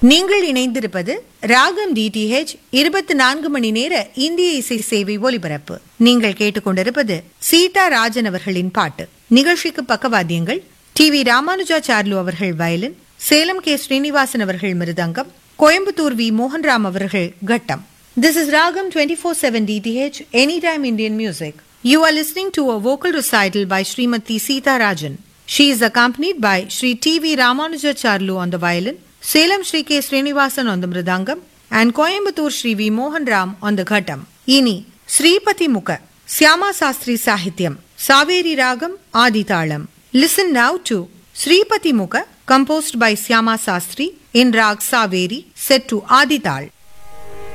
நீங்கள் இணைந்திருப்பது ராகம் டிடிஹெச் இருபத்தி நான்கு மணி நேர இந்திய இசை சேவை ஒலிபரப்பு நீங்கள் கேட்டுக்கொண்டிருப்பது சீதா ராஜன் அவர்களின் பாட்டு நிகழ்ச்சிக்கு பக்கவாத்தியங்கள் டி வி ராமானுஜாச்சார்லு அவர்கள் வயலின் சேலம் கே ஸ்ரீனிவாசன் அவர்கள் மிருதங்கம் கோயம்புத்தூர் வி மோகன்ராம் அவர்கள் கட்டம் This is Ragam 24/7 DTH Anytime Indian Music. You are listening to a vocal recital by Srimati Sita Rajan. She is accompanied by Sri T.V. Ramanujacharlu on the violin, Salem Sri K. Srinivasan on the mridangam, and Coimbatore Sri V. Mohan Ram on the ghatam. Ini Sripati Mukha, Syama Sastri Sahityam, Saveri Ragam, Aditalam. Listen now to Sripati Mukha, composed by Syama Sastri in Rag Saveri, set to Adital.